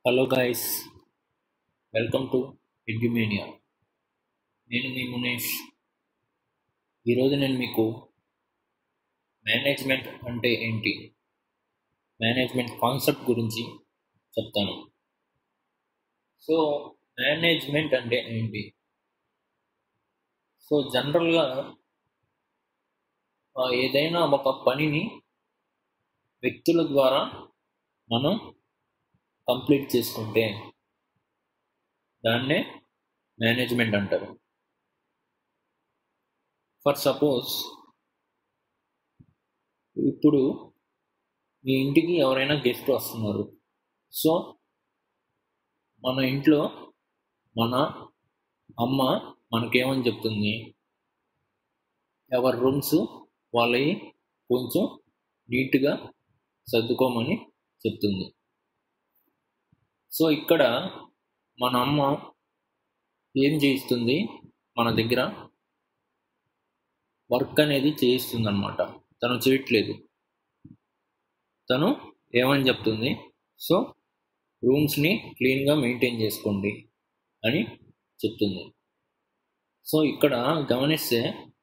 hello guys welcome to Edumania నేను మీ మునేష్ ఈరోజు నేను మీకు మేనేజ్మెంట్ అంటే ఏంటి మేనేజ్మెంట్ కాన్సెప్ట్ గురించి చెప్తాను సో మేనేజ్మెంట్ అంటే ఏంటి సో జనరల్గా ఆ, ఏదైనా ఒక పనిని వ్యక్తుల ద్వారా మనం కంప్లీట్ చేసుకుంటే దాన్నే మేనేజ్మెంట్ అంటారు ఫర్ సపోజ్ ఇప్పుడు మీ ఇంటికి ఎవరైనా గెస్ట్ వస్తున్నారు సో మన ఇంట్లో మన అమ్మ మనకేమని చెప్తుంది ఎవరి రూమ్స్ వాళ్ళవి కొంచెం నీట్గా సర్దుకోమని చెప్తుంది సో ఇక్కడ మన అమ్మ ఏం చేయిస్తుంది మన దగ్గర వర్క్ అనేది చేయిస్తుంది అనమాట తను చేయట్లేదు తను ఏమని చెప్తుంది సో రూమ్స్ని క్లీన్గా మెయింటైన్ చేసుకోండి అని చెప్తుంది సో ఇక్కడ గమనిస్తే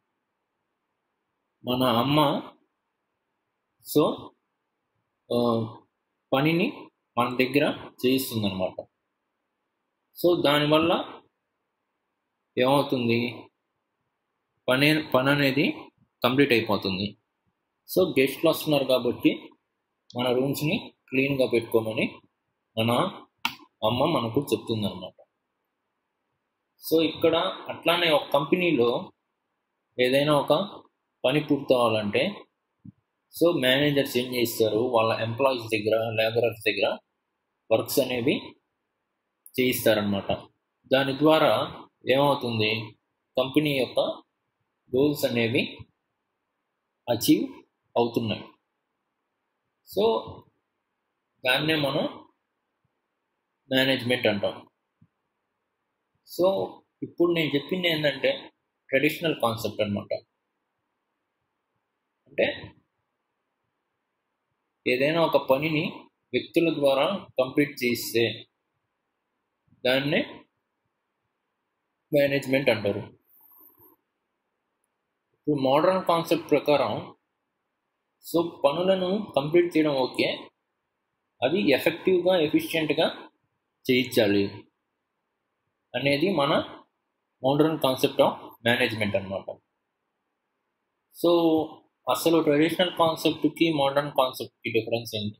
మన అమ్మ సో ఆ, పనిని మన దగ్గర చేయిస్తుంది అనమాట సో దానివల్ల ఏమవుతుంది పని పని అనేది కంప్లీట్ అయిపోతుంది సో గెస్ట్లు వస్తున్నారు కాబట్టి మన రూమ్స్ని క్లీన్గా పెట్టుకోమని మన అమ్మ మనకు చెప్తుంది అనమాట సో ఇక్కడ అట్లానే ఒక కంపెనీలో ఏదైనా ఒక పని పూర్తవ్వాలంటే సో మేనేజర్స్ ఏం చేస్తారు వాళ్ళ ఎంప్లాయీస్ దగ్గర లేబరర్స్ దగ్గర వర్క్స్ అనేవి చేయిస్తారనమాట దాని ద్వారా ఏమవుతుంది కంపెనీ యొక్క గోల్స్ అనేవి అచీవ్ అవుతున్నాయి సో దాన్నే మనం మేనేజ్మెంట్ అంటాం సో ఇప్పుడు నేను చెప్పింది ఏంటంటే ట్రెడిషనల్ కాన్సెప్ట్ అనమాట అంటే ఏదైనా ఒక పనిని వ్యక్తుల ద్వారా కంప్లీట్ చేస్తే దాన్నే మేనేజ్మెంట్ అంటారు ఇప్పుడు మోడర్న్ కాన్సెప్ట్ ప్రకారం సో పనులను కంప్లీట్ చేయడం ఓకే అవి ఎఫెక్టివ్గా ఎఫిషియెంట్గా చేయించాలి అనేది మన మోడర్న్ కాన్సెప్ట్ ఆఫ్ మేనేజ్మెంట్ అన్నమాట సో అసలు ట్రెడిషనల్ కాన్సెప్ట్కి మోడర్న్ కాన్సెప్ట్కి డిఫరెన్స్ ఏంటి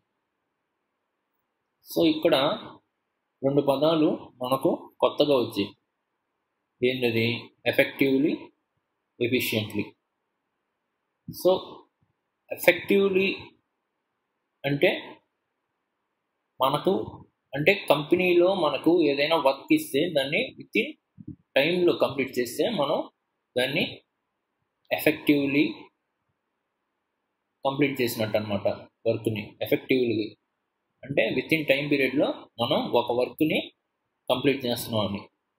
సో ఇక్కడ రెండు పదాలు మనకు కొత్తగా వచ్చాయి ఏంటది ఎఫెక్టివ్లీ ఎఫిషియెంట్లీ సో ఎఫెక్టివ్లీ అంటే మనకు అంటే కంపెనీలో మనకు ఏదైనా వర్క్ ఇస్తే దాన్ని విత్ ఇన్ టైంలో కంప్లీట్ చేస్తే మనం దాన్ని ఎఫెక్టివ్లీ కంప్లీట్ చేసినట్టు అనమాట వర్క్ని ఎఫెక్టివ్లీ అంటే విత్ ఇన్ టైం పీరియడ్లో మనం ఒక వర్క్ని కంప్లీట్ చేస్తున్నాం అని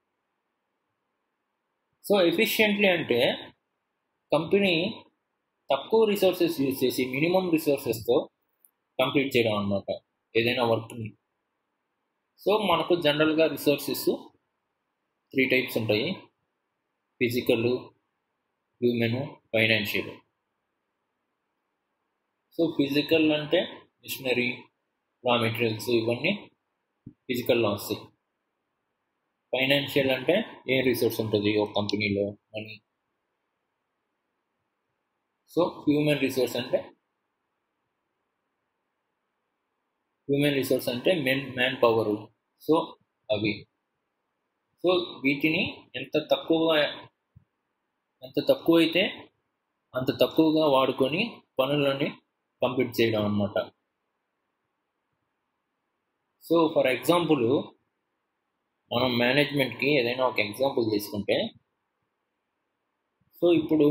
సో ఎఫిషియెంట్లీ అంటే కంపెనీ తక్కువ రిసోర్సెస్ యూజ్ చేసి మినిమం రిసోర్సెస్తో కంప్లీట్ చేయడం అనమాట ఏదైనా వర్క్ని సో మనకు జనరల్గా రిసోర్సెస్ త్రీ టైప్స్ ఉంటాయి physical human financial so physical అంటే మిషనరీ రా మెటీరియల్స్ ఇవన్నీ ఫిజికల్లో వస్తాయి ఫైనాన్షియల్ అంటే ఏ రిసోర్స్ ఉంటుంది ఒక కంపెనీలో మనీ సో హ్యూమన్ రిసోర్స్ అంటే హ్యూమన్ రిసోర్స్ అంటే మెన్ మ్యాన్ పవర్ సో అవి సో వీటిని ఎంత తక్కువగా ఎంత తక్కువ అయితే అంత తక్కువగా వాడుకొని పనులని కంప్లీట్ చేయడం అన్నమాట సో ఫర్ ఎగ్జాంపుల్ మనం మేనేజ్మెంట్కి ఏదైనా ఒక ఎగ్జాంపుల్ తీసుకుంటే సో ఇప్పుడు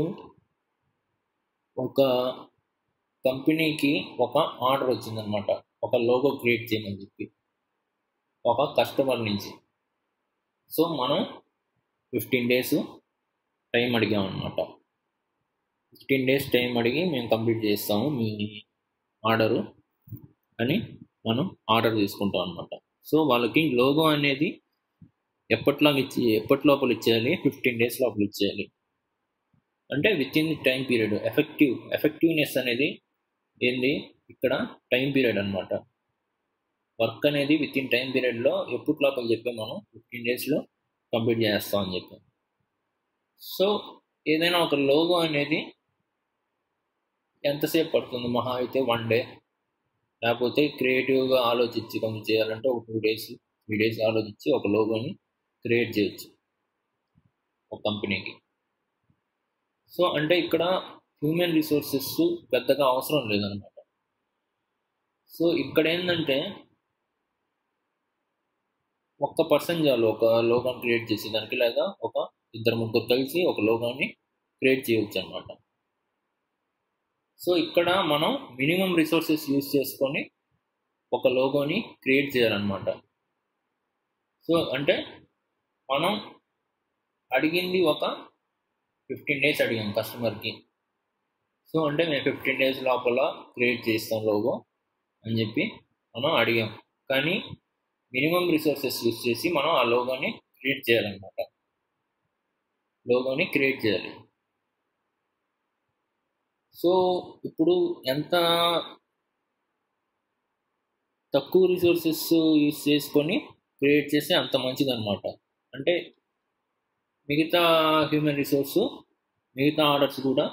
ఒక కంపెనీకి ఒక ఆర్డర్ వచ్చిందనమాట ఒక లోగో క్రియేట్ చేయమని చెప్పి ఒక కస్టమర్ నుంచి సో మనం ఫిఫ్టీన్ డేస్ టైం అడిగాం అనమాట ఫిఫ్టీన్ డేస్ టైం అడిగి మేము కంప్లీట్ చేస్తాము మీ ఆర్డరు అని మనం ఆర్డర్ తీసుకుంటాం అనమాట సో వాళ్ళకి లోగో అనేది ఎప్పటిలాగా ఇచ్చి ఎప్పటి లోపల ఇచ్చేయాలి ఫిఫ్టీన్ డేస్ లోపల ఇచ్చేయాలి అంటే within time period effective effectiveness అనేది ఏంది ఇక్కడ టైం పీరియడ్ అనమాట వర్క్ అనేది విత్ ఇన్ టైం పీరియడ్లో ఎప్పుడు లోపల చెప్పి మనం ఫిఫ్టీన్ డేస్లో కంప్లీట్ చేస్తాం అని చెప్పి సో ఏదైనా ఒక లోగో అనేది ఎంతసేపు పడుతుంది మహా అయితే వన్ డే లేకపోతే క్రియేటివ్గా ఆలోచించి కొంచెం చేయాలంటే ఒక టూ డేస్ త్రీ డేస్ ఆలోచించి ఒక లోగోని క్రియేట్ చేయొచ్చు ఒక కంపెనీకి సో అంటే ఇక్కడ హ్యూమన్ రిసోర్సెస్ పెద్దగా అవసరం లేదనమాట సో ఇక్కడ ఏంటంటే ఒక్క పర్సన్ చాలు ఒక లోగోని క్రియేట్ చేసేదానికి లేదా ఒక ఇద్దరు ముగ్గురు కలిసి ఒక లోగోని క్రియేట్ చేయవచ్చు అనమాట సో ఇక్కడ మనం మినిమం రిసోర్సెస్ యూజ్ చేసుకొని ఒక లోగోని క్రియేట్ చేయాలన్నమాట సో అంటే మనం అడిగింది ఒక ఫిఫ్టీన్ డేస్ అడిగాం కస్టమర్కి సో అంటే మేము ఫిఫ్టీన్ డేస్ లోపల క్రియేట్ చేస్తాం లోగో అని చెప్పి మనం అడిగాం కానీ మినిమం రిసోర్సెస్ యూజ్ చేసి మనం ఆ లోగోని క్రియేట్ చేయాలన్నమాట లోగోని క్రియేట్ చేయాలి సో ఇప్పుడు ఎంత తక్కువ రిసోర్సెస్ యూజ్ చేసుకొని క్రియేట్ చేస్తే అంత మంచిదన్నమాట అంటే మిగతా హ్యూమన్ రిసోర్స్ మిగతా ఆర్డర్స్ కూడా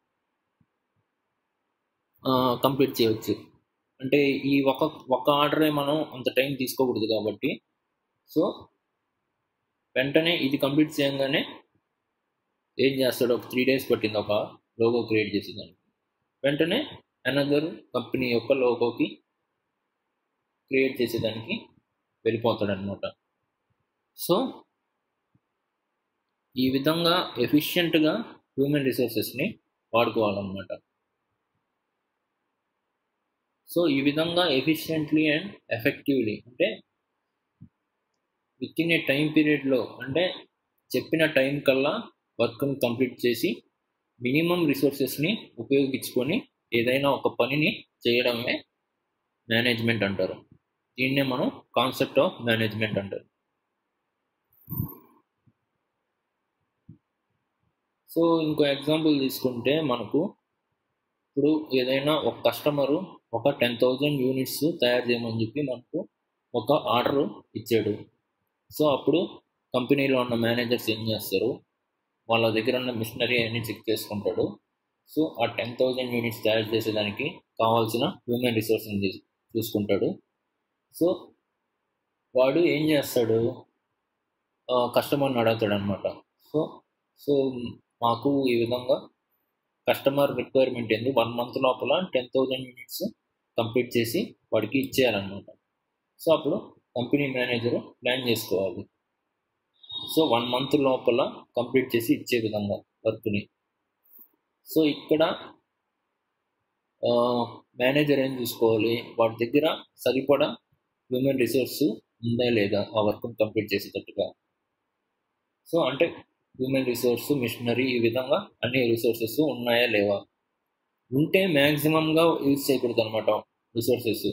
కంప్లీట్ చేయవచ్చు అంటే ఈ ఒక ఒక ఆర్డరే మనం అంత టైం తీసుకోకూడదు కాబట్టి సో వెంటనే ఇది కంప్లీట్ చేయగానే ఏం చేస్తాడు ఒక త్రీ డేస్ పట్టింది ఒక లోగో క్రియేట్ చేసేదానికి వెంటనే అనదర్ కంపెనీ యొక్క లోగోకి క్రియేట్ చేసేదానికి వెళ్ళిపోతాడు అనమాట సో ఈ విధంగా ఎఫిషియెంట్గా హ్యూమన్ రిసోర్సెస్ని వాడుకోవాలన్నమాట సో ఈ విధంగా ఎఫిషియెంట్లీ అండ్ ఎఫెక్టివ్లీ అంటే విత్ ఇన్ ఏ టైం పీరియడ్లో అంటే చెప్పిన టైం కల్లా వర్క్ని కంప్లీట్ చేసి మినిమం రిసోర్సెస్ని ఉపయోగించుకొని ఏదైనా ఒక పనిని చేయడమే మేనేజ్మెంట్ అంటారు దీన్నే మనం కాన్సెప్ట్ ఆఫ్ మేనేజ్మెంట్ అంటారు సో ఇంకో ఎగ్జాంపుల్ తీసుకుంటే మనకు ఇప్పుడు ఏదైనా ఒక కస్టమరు ఒక టెన్ థౌజండ్ యూనిట్స్ తయారు చేయమని చెప్పి మనకు ఒక ఆర్డర్ ఇచ్చాడు సో అప్పుడు కంపెనీలో ఉన్న మేనేజర్స్ ఏం చేస్తారు వాళ్ళ దగ్గర ఉన్న మిషనరీ అన్ని చెక్ చేసుకుంటాడు సో ఆ టెన్ థౌజండ్ యూనిట్స్ తయారు చేసేదానికి కావాల్సిన హ్యూమన్ రిసోర్స్ని చూసుకుంటాడు సో వాడు ఏం చేస్తాడు కస్టమర్ని అడుగుతాడు అనమాట సో సో మాకు ఈ విధంగా కస్టమర్ రిక్వైర్మెంట్ ఏంది వన్ మంత్ లోపల టెన్ థౌజండ్ యూనిట్స్ కంప్లీట్ చేసి వాడికి ఇచ్చేయాలన్నమాట సో అప్పుడు కంపెనీ మేనేజర్ ప్లాన్ చేసుకోవాలి సో వన్ మంత్ లోపల కంప్లీట్ చేసి ఇచ్చే విధంగా వర్క్ని సో ఇక్కడ మేనేజర్ ఏం చూసుకోవాలి వాడి దగ్గర సరిపడా హ్యూమన్ రిసోర్స్ ఉందా లేదా ఆ వర్క్ని కంప్లీట్ చేసేటట్టుగా సో అంటే హ్యూమన్ రిసోర్స్ మిషనరీ ఈ విధంగా అన్ని రిసోర్సెస్ ఉన్నాయా లేవా ఉంటే మ్యాక్సిమంగా యూజ్ చేయకూడదు అనమాట రిసోర్సెస్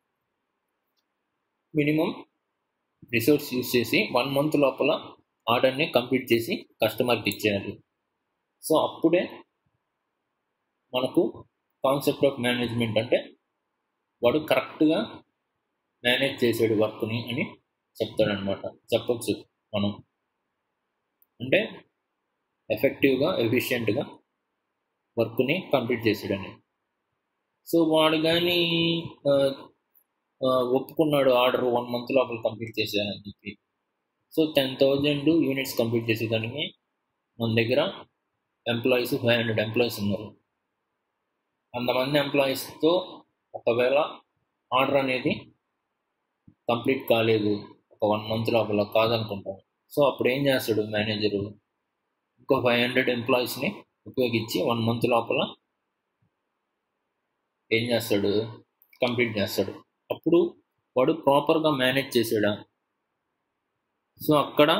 మినిమం రిసోర్స్ యూజ్ చేసి వన్ మంత్ లోపల ఆర్డర్ని కంప్లీట్ చేసి కస్టమర్కి ఇచ్చేయాలి సో అప్పుడే మనకు కాన్సెప్ట్ ఆఫ్ మేనేజ్మెంట్ అంటే వాడు కరెక్ట్గా మేనేజ్ చేసాడు వర్క్ని అని చెప్తాడనమాట చెప్పచ్చు మనం అంటే ఎఫెక్టివ్గా ఎఫిషియెంట్గా వర్క్ని కంప్లీట్ చేసాడని సో వాడు కానీ ఒప్పుకున్నాడు ఆర్డర్ వన్ మంత్ లోపల కంప్లీట్ చేశానని చెప్పి so ten thousand units complete చేసేదానికి మన దగ్గర ఎంప్లాయీస్ ఫైవ్ హండ్రెడ్ ఎంప్లాయీస్ ఉన్నారు అంతమంది ఎంప్లాయీస్తో ఒకవేళ ఆర్డర్ అనేది కంప్లీట్ కాలేదు ఒక వన్ మంత్ లోపల కాదనుకుంటాం సో అప్పుడు ఏం చేస్తాడు మేనేజరు ఇంకో ఫైవ్ హండ్రెడ్ ఎంప్లాయీస్ని ఉపయోగించి వన్ మంత్ లోపల ఏం చేస్తాడు కంప్లీట్ చేస్తాడు అప్పుడు వాడు ప్రాపర్గా మేనేజ్ చేసాడా సో అక్కడ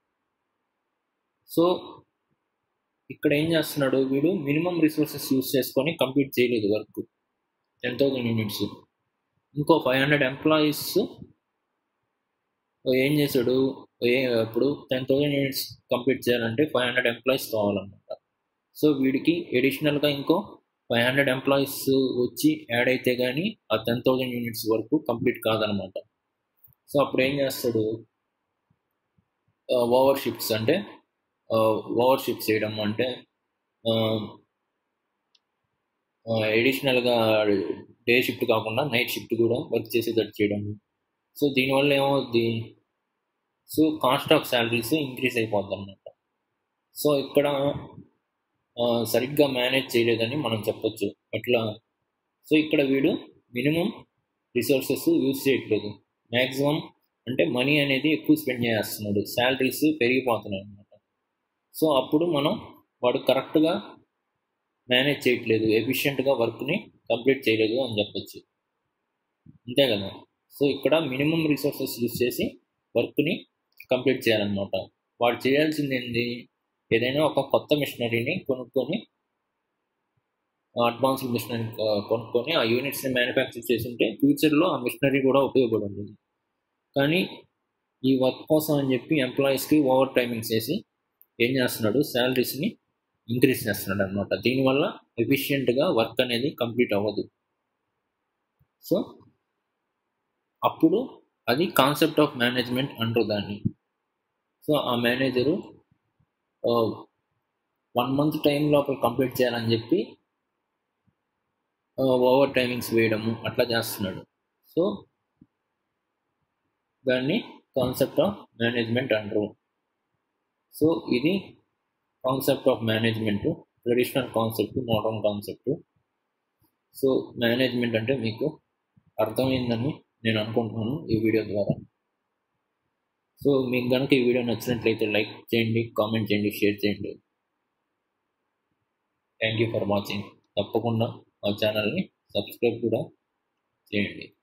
సో ఇక్కడ ఏం చేస్తున్నాడు వీడు మినిమం రిసోర్సెస్ యూస్ చేసుకొని కంప్లీట్ చేయలేదు వర్క్ టెన్ థౌజండ్ యూనిట్స్ ఇంకో ఫైవ్ హండ్రెడ్ ఎంప్లాయీస్ ఏం చేశాడు ఏ ఇప్పుడు టెన్ థౌసండ్ యూనిట్స్ కంప్లీట్ చేయాలంటే ఫైవ్ హండ్రెడ్ ఎంప్లాయీస్ కావాలన్నమాట సో వీడికి ఎడిషనల్గా ఇంకో ఫైవ్ హండ్రెడ్ ఎంప్లాయీస్ వచ్చి యాడ్ అయితే కానీ ఆ టెన్ థౌసండ్ యూనిట్స్ వరకు కంప్లీట్ కాదనమాట సో అప్పుడు ఏం చేస్తాడు ఓవర్ షిఫ్ట్స్ అంటే ఓవర్ షిఫ్ట్స్ చేయడం అంటే ఎడిషనల్గా డే షిఫ్ట్ కాకుండా నైట్ షిఫ్ట్ కూడా వర్క్ చేసేటట్టు చేయడం సో దీనివల్ల ఏమవుద్ది so cost of salaries increase అయిపోద్ది అనమాట సో ఇక్కడ సరిగ్గా మేనేజ్ చేయలేదని మనం చెప్పొచ్చు ఎట్లా సో ఇక్కడ వీడు మినిమం రిసోర్సెస్ యూజ్ చేయట్లేదు మ్యాక్సిమం అంటే మనీ అనేది ఎక్కువ స్పెండ్ చేస్తున్నాడు శాలరీస్ పెరిగిపోతున్నాయి అనమాట సో అప్పుడు మనం వాడు కరెక్ట్గా మేనేజ్ చేయట్లేదు ఎఫిషియెంట్గా వర్క్ని కంప్లీట్ చేయలేదు అని చెప్పొచ్చు అంతే కదా సో ఇక్కడ మినిమం రిసోర్సెస్ యూజ్ చేసి వర్క్ని కంప్లీట్ చేయాలన్నమాట వాడు చేయాల్సింది ఏంటి ఏదైనా ఒక కొత్త మిషనరీని కొనుక్కొని అడ్వాన్స్డ్ మిషనరీ కొనుక్కొని ఆ యూనిట్స్ని మ్యానుఫ్యాక్చర్ చేస్తుంటే ఫ్యూచర్లో ఆ మిషనరీ కూడా ఉపయోగపడుతుంది కానీ ఈ వర్క్ కోసం అని చెప్పి ఎంప్లాయీస్కి ఓవర్ టైమింగ్స్ చేసి ఏం చేస్తున్నాడు శాలరీస్ని ఇంక్రీజ్ చేస్తున్నాడు అనమాట దీనివల్ల ఎఫిషియెంట్గా వర్క్ అనేది కంప్లీట్ అవ్వదు సో అప్పుడు అది కాన్సెప్ట్ ఆఫ్ మేనేజ్మెంట్ అంటారు దాన్ని సో ఆ మేనేజరు వన్ మంత్ టైం లోపల కంప్లీట్ చేయాలని చెప్పి ఓవర్ టైమింగ్స్ వేయడము అట్లా చేస్తున్నాడు సో దాన్ని కాన్సెప్ట్ ఆఫ్ మేనేజ్మెంట్ అంటారు సో ఇది concept of management traditional concept modern concept so management అంటే మీకు అర్థమైందని నేను అనుకుంటున్నాను ఈ వీడియో ద్వారా సో మీకు కనుక ఈ వీడియో నచ్చినట్లయితే లైక్ చేయండి కామెంట్ చేయండి షేర్ చేయండి థ్యాంక్ యూ ఫర్ వాచింగ్ తప్పకుండా మా ఛానల్ని సబ్స్క్రైబ్ కూడా చేయండి